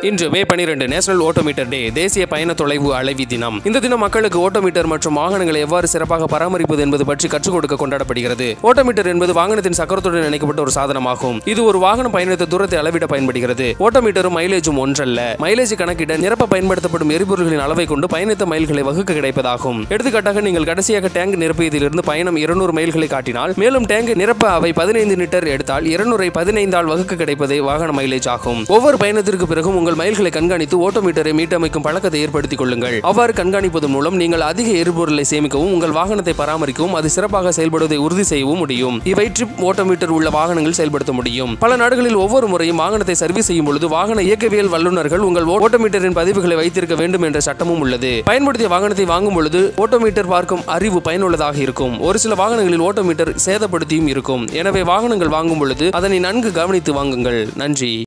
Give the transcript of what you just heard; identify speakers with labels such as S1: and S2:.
S1: இன்று மே பனிரெண்டு நேஷனல் ஓட்டோமீட்டர் டே தேசிய பயண தொலைவு அளவி தினம் இந்த தினம் மக்களுக்கு ஓட்டோமீட்டர் மற்றும் வாகனங்களை எவ்வாறு சிறப்பாக பராமரிப்பது என்பது பற்றி கற்றுக் கொடுக்க கொண்டாடப்படுகிறது ஓட்டோமீட்டர் என்பது வாகனத்தின் சக்கரத்துடன் இணைக்கப்பட்ட ஒரு சாதனமாகும் இது ஒரு வாகனம் பயணித்த தூரத்தை அளவிட பயன்படுகிறது ஓட்டோமீட்டரும் மைலேஜும் ஒன்றல்ல மைலேஜ் கணக்கிட நிரப்ப பயன்படுத்தப்படும் எரிபொருள்களின் அளவை கொண்டு பயணித்த மைல்களை வகுக்க கிடைப்பதாகும் எடுத்துக்காட்டாக நீங்கள் கடைசியாக டேங்க் நிரப்பியதிலிருந்து பயணம் இருநூறு மைல்களை காட்டினால் மேலும் டேங்க் நிரப்ப அவை பதினைந்து லிட்டர் எடுத்தால் இருநூறை பதினைந்தால் வகுக்க கிடைப்பதே வாகன மைலேஜ் ஆகும் ஒவ்வொரு பயணத்திற்கு பிறகும் உங்கள் மைல்களை கண்காணித்து ஓட்டோமீட்டரை மீட்டமைக்கும் பழக்கத்தை ஏற்படுத்திக் கொள்ளுங்கள் அவ்வாறு கண்காணிப்பதன் மூலம் நீங்கள் அதிக எரிபொருளை சேமிக்கவும் உங்கள் வாகனத்தை பராமரிக்கவும் அது சிறப்பாக செயல்படுவதை உறுதி செய்யவும் முடியும் இவை ட்ரிப் ஓட்டோமீட்டர் உள்ள வாகனங்கள் செயல்படுத்த முடியும் பல நாடுகளில் ஒவ்வொரு முறையும் வாகனத்தை சர்வீஸ் செய்யும் பொழுது வாகன இயக்கவியல் வல்லுநர்கள் உங்கள் ஓட்டோமீட்டரின் பதிவுகளை வைத்திருக்க வேண்டும் என்ற சட்டமும் உள்ளது பயன்படுத்திய வாகனத்தை வாங்கும் பொழுது ஓட்டோமீட்டர் பார்க்கும் அறிவு பயனுள்ளதாக இருக்கும் ஒரு சில வாகனங்களில் ஓட்டோமீட்டர் சேதப்படுத்தியும் இருக்கும் எனவே வாகனங்கள் வாங்கும் பொழுது அதனை நன்கு கவனித்து வாங்குங்கள் நன்றி